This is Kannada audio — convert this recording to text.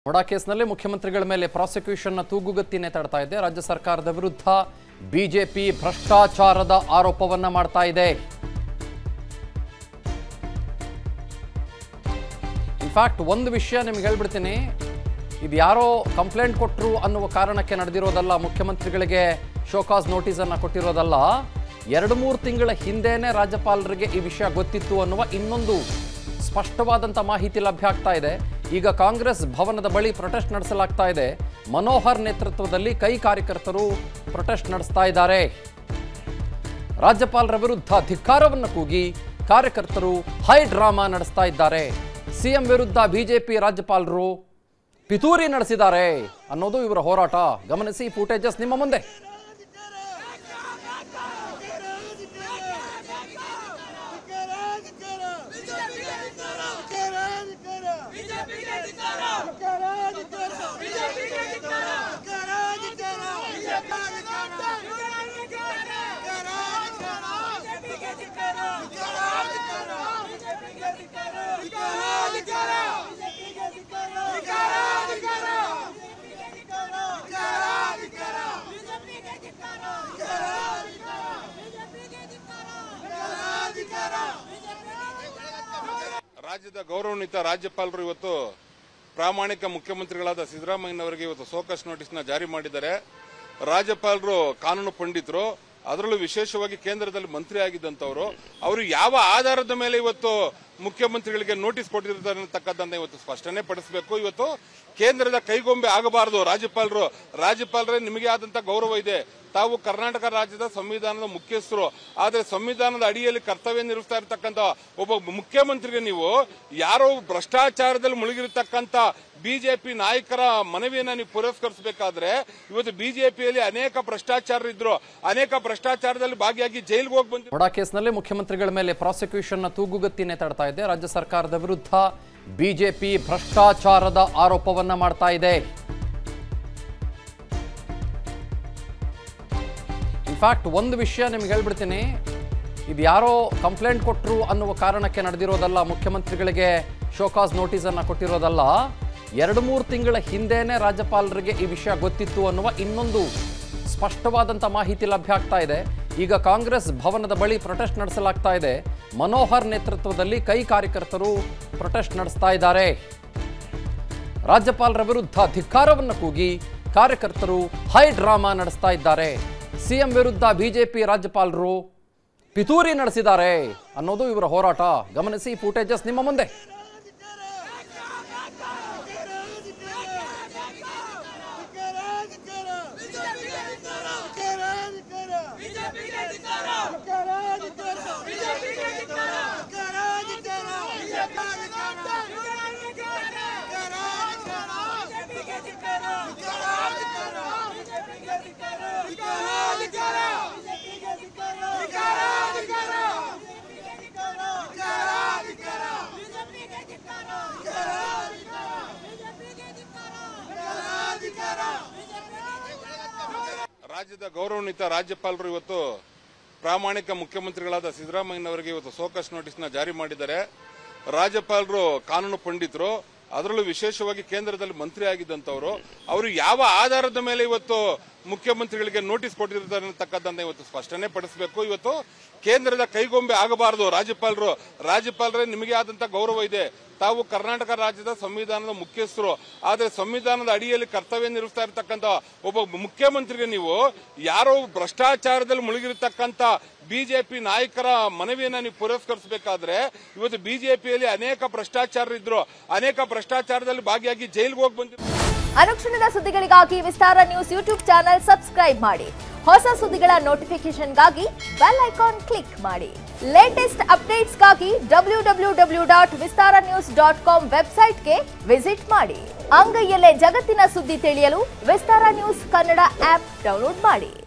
ನೋಡಾ ಕೇಸ್ನಲ್ಲಿ ಮುಖ್ಯಮಂತ್ರಿಗಳ ಮೇಲೆ ಪ್ರಾಸಿಕ್ಯೂಷನ್ನ ತೂಗುಗತ್ತಿ ನೇತಾಡ್ತಾ ಇದೆ ರಾಜ್ಯ ಸರ್ಕಾರದ ವಿರುದ್ಧ ಬಿಜೆಪಿ ಭ್ರಷ್ಟಾಚಾರದ ಆರೋಪವನ್ನ ಮಾಡ್ತಾ ಇದೆ ಇನ್ಫ್ಯಾಕ್ಟ್ ಒಂದು ವಿಷಯ ನಿಮ್ಗೆ ಹೇಳ್ಬಿಡ್ತೀನಿ ಇದು ಯಾರೋ ಕಂಪ್ಲೇಂಟ್ ಕೊಟ್ಟರು ಅನ್ನುವ ಕಾರಣಕ್ಕೆ ನಡೆದಿರೋದಲ್ಲ ಮುಖ್ಯಮಂತ್ರಿಗಳಿಗೆ ಶೋಕಾಸ್ ನೋಟಿಸನ್ನು ಕೊಟ್ಟಿರೋದಲ್ಲ ಎರಡು ಮೂರು ತಿಂಗಳ ಹಿಂದೆನೇ ರಾಜ್ಯಪಾಲರಿಗೆ ಈ ವಿಷಯ ಗೊತ್ತಿತ್ತು ಅನ್ನುವ ಇನ್ನೊಂದು ಸ್ಪಷ್ಟವಾದಂಥ ಮಾಹಿತಿ ಲಭ್ಯ ಆಗ್ತಾ ಇದೆ ಈಗ ಕಾಂಗ್ರೆಸ್ ಭವನದ ಬಳಿ ಪ್ರೊಟೆಸ್ಟ್ ನಡೆಸಲಾಗ್ತಾ ಇದೆ ಮನೋಹರ್ ನೇತೃತ್ವದಲ್ಲಿ ಕೈ ಕಾರ್ಯಕರ್ತರು ಪ್ರೊಟೆಸ್ಟ್ ನಡೆಸ್ತಾ ಇದ್ದಾರೆ ರಾಜ್ಯಪಾಲರ ವಿರುದ್ಧ ಧಿಕ್ಕಾರವನ್ನು ಕೂಗಿ ಕಾರ್ಯಕರ್ತರು ಹೈ ಡ್ರಾಮಾ ನಡೆಸ್ತಾ ಇದ್ದಾರೆ ಸಿಎಂ ವಿರುದ್ಧ ಬಿಜೆಪಿ ರಾಜ್ಯಪಾಲರು ಪಿತೂರಿ ನಡೆಸಿದ್ದಾರೆ ಅನ್ನೋದು ಇವರ ಹೋರಾಟ ಗಮನಿಸಿ ಫೂಟೇಜಸ್ ನಿಮ್ಮ ಮುಂದೆ ರಾಜ್ಯದ ಗೌರವಾನ್ವಿತ ರಾಜ್ಯಪಾಲರು ಇವತ್ತು ಪ್ರಾಮಾಣಿಕ ಮುಖ್ಯಮಂತ್ರಿಗಳಾದ ಸಿದ್ದರಾಮಯ್ಯನವರಿಗೆ ಇವತ್ತು ಸೋಕಸ್ ನೋಟಿಸ್ ನ ಜಾರಿ ಮಾಡಿದ್ದಾರೆ ರಾಜ್ಯಪಾಲರು ಕಾನೂನು ಪಂಡಿತರು ಅದರಲ್ಲೂ ವಿಶೇಷವಾಗಿ ಕೇಂದ್ರದಲ್ಲಿ ಮಂತ್ರಿ ಆಗಿದ್ದಂತವರು ಅವರು ಯಾವ ಆಧಾರದ ಮೇಲೆ ಇವತ್ತು ಮುಖ್ಯಮಂತ್ರಿಗಳಿಗೆ ನೋಟಿಸ್ ಕೊಟ್ಟಿರ್ತಾರೆ ಅನ್ನತಕ್ಕದ್ದನ್ನ ಇವತ್ತು ಸ್ಪಷ್ಟನೆ ಪಡಿಸಬೇಕು ಇವತ್ತು ಕೇಂದ್ರದ ಕೈಗೊಂಬೆ ಆಗಬಾರದು ರಾಜ್ಯಪಾಲರು ರಾಜ್ಯಪಾಲರೇ ನಿಮಗೆ ಆದಂತ ಗೌರವ ಇದೆ ತಾವು ಕರ್ನಾಟಕ ರಾಜ್ಯದ ಸಂವಿಧಾನದ ಮುಖ್ಯಸ್ಥರು ಆದ್ರೆ ಸಂವಿಧಾನದ ಅಡಿಯಲ್ಲಿ ಕರ್ತವ್ಯ ನಿರ್ವಹಿಸ್ತಾ ಇರತಕ್ಕಂತ ಒಬ್ಬ ಮುಖ್ಯಮಂತ್ರಿಗೆ ನೀವು ಯಾರೋ ಭ್ರಷ್ಟಾಚಾರದಲ್ಲಿ ಮುಳುಗಿರತಕ್ಕಂತ ಬಿಜೆಪಿ ನಾಯಕರ ಮನವಿಯನ್ನ ನೀವು ಪುರಸ್ಕರಿಸಬೇಕಾದ್ರೆ ಇವತ್ತು ಬಿಜೆಪಿಯಲ್ಲಿ ಅನೇಕ ಭ್ರಷ್ಟಾಚಾರರಿದ್ರು ಅನೇಕ ಭ್ರಷ್ಟಾಚಾರದಲ್ಲಿ ಭಾಗಿಯಾಗಿ ಜೈಲಿಗೆ ಹೋಗಿ ಬಂದಿದ್ರು ನೋಡಾ ಕೇಸ್ನಲ್ಲಿ ಮುಖ್ಯಮಂತ್ರಿಗಳ ಮೇಲೆ ಪ್ರಾಸಿಕ್ಯೂಷನ್ನ ತೂಗುಗತ್ತಿ ನೇತಾಡ್ತಾ ಇದೆ ರಾಜ್ಯ ಸರ್ಕಾರದ ವಿರುದ್ಧ ಬಿಜೆಪಿ ಭ್ರಷ್ಟಾಚಾರದ ಆರೋಪವನ್ನ ಮಾಡ್ತಾ ಇದೆ ಇನ್ಫ್ಯಾಕ್ಟ್ ಒಂದು ವಿಷಯ ನಿಮ್ಗೆ ಹೇಳ್ಬಿಡ್ತೀನಿ ಇದು ಯಾರೋ ಕಂಪ್ಲೇಂಟ್ ಕೊಟ್ಟರು ಅನ್ನುವ ಕಾರಣಕ್ಕೆ ನಡೆದಿರೋದಲ್ಲ ಮುಖ್ಯಮಂತ್ರಿಗಳಿಗೆ ಶೋಕಾಸ್ ನೋಟಿಸನ್ನು ಕೊಟ್ಟಿರೋದಲ್ಲ ಎರಡು ಮೂರು ತಿಂಗಳ ಹಿಂದೆನೇ ರಾಜ್ಯಪಾಲರಿಗೆ ಈ ವಿಷಯ ಗೊತ್ತಿತ್ತು ಅನ್ನುವ ಇನ್ನೊಂದು ಸ್ಪಷ್ಟವಾದಂಥ ಮಾಹಿತಿ ಲಭ್ಯ ಆಗ್ತಾ ಇದೆ ಈಗ ಕಾಂಗ್ರೆಸ್ ಭವನದ ಬಳಿ ಪ್ರೊಟೆಸ್ಟ್ ನಡೆಸಲಾಗ್ತಾ ಇದೆ ಮನೋಹರ್ ನೇತೃತ್ವದಲ್ಲಿ ಕೈ ಕಾರ್ಯಕರ್ತರು ಪ್ರೊಟೆಸ್ಟ್ ನಡೆಸ್ತಾ ಇದ್ದಾರೆ ರಾಜ್ಯಪಾಲರ ವಿರುದ್ಧ ಧಿಕ್ಕಾರವನ್ನು ಕೂಗಿ ಕಾರ್ಯಕರ್ತರು ಹೈ ಡ್ರಾಮಾ ನಡೆಸ್ತಾ ಇದ್ದಾರೆ ಸಿಎಂ ವಿರುದ್ಧ ಬಿಜೆಪಿ ರಾಜ್ಯಪಾಲರು ಪಿತೂರಿ ನಡೆಸಿದ್ದಾರೆ ಅನ್ನೋದು ಇವರ ಹೋರಾಟ ಗಮನಿಸಿ ಫೂಟೇಜಸ್ ನಿಮ್ಮ ಮುಂದೆ ರಾಜ್ಯದ ಗೌರವಾನ್ವಿತ ರಾಜ್ಯಪಾಲರು ಇವತ್ತು ಪ್ರಾಮಾಣಿಕ ಮುಖ್ಯಮಂತ್ರಿಗಳಾದ ಸಿದ್ದರಾಮಯ್ಯನವರಿಗೆ ಇವತ್ತು ಸೋಕಸ್ ನೋಟಿಸ್ ನ ಜಾರಿ ಮಾಡಿದ್ದಾರೆ ರಾಜ್ಯಪಾಲರು ಕಾನೂನು ಪಂಡಿತರು ಅದರಲ್ಲೂ ವಿಶೇಷವಾಗಿ ಕೇಂದ್ರದಲ್ಲಿ ಮಂತ್ರಿ ಆಗಿದ್ದಂತವರು ಅವರು ಯಾವ ಆಧಾರದ ಮೇಲೆ ಇವತ್ತು ಮುಖ್ಯಮಂತ್ರಿಗಳಿಗೆ ನೋಟಿಸ್ ಕೊಟ್ಟಿರ್ತಾರೆ ಅನ್ನತಕ್ಕದ್ದನ್ನ ಇವತ್ತು ಸ್ಪಷ್ಟನೆ ಪಡಿಸಬೇಕು ಇವತ್ತು ಕೇಂದ್ರದ ಕೈಗೊಂಬೆ ಆಗಬಾರದು ರಾಜ್ಯಪಾಲರು ರಾಜ್ಯಪಾಲರೇ ನಿಮಗೆ ಆದಂತ ಗೌರವ ಇದೆ ತಾವು ಕರ್ನಾಟಕ ರಾಜ್ಯದ ಸಂವಿಧಾನದ ಮುಖ್ಯಸ್ಥರು ಆದ್ರೆ ಸಂವಿಧಾನದ ಅಡಿಯಲ್ಲಿ ಕರ್ತವ್ಯ ನಿರ್ವಹಿಸ್ತಾ ಇರತಕ್ಕಂತ ಒಬ್ಬ ಮುಖ್ಯಮಂತ್ರಿಗೆ ನೀವು ಯಾರೋ ಭ್ರಷ್ಟಾಚಾರದಲ್ಲಿ ಮುಳುಗಿರತಕ್ಕಂತ ಬಿಜೆಪಿ ನಾಯಕರ ಮನವಿಯನ್ನ ನೀವು ಪುರಸ್ಕರಿಸಬೇಕಾದ್ರೆ ಇವತ್ತು ಬಿಜೆಪಿಯಲ್ಲಿ ಅನೇಕ ಭ್ರಷ್ಟಾಚಾರರಿದ್ರು ಅನೇಕ ಭ್ರಷ್ಟಾಚಾರದಲ್ಲಿ ಭಾಗಿಯಾಗಿ ಜೈಲಿಗೆ ಹೋಗಿ ಬಂದಿದ್ರು ಅನುಕ್ಷಣದ ಸುದ್ದಿಗಳಿಗಾಗಿ Vistara news YouTube channel subscribe ಮಾಡಿ ಹೊಸ ಸುದ್ದಿಗಳ ನೋಟಿಫಿಕೇಶನ್ಗಾಗಿ ಬೆಲ್ ಐಕಾನ್ ಕ್ಲಿಕ್ ಮಾಡಿ ಲೇಟೆಸ್ಟ್ ಅಪ್ಡೇಟ್ಸ್ಗಾಗಿ W W W dot Vistara news dot com ವೆಬ್ಸೈಟ್ಗೆ ವಿಸಿಟ್ ಮಾಡಿ ಅಂಗೈಯಲ್ಲೇ ಜಗತ್ತಿನ ಸುದ್ದಿ ತಿಳಿಯಲು Vistara news Kannada app download ಮಾಡಿ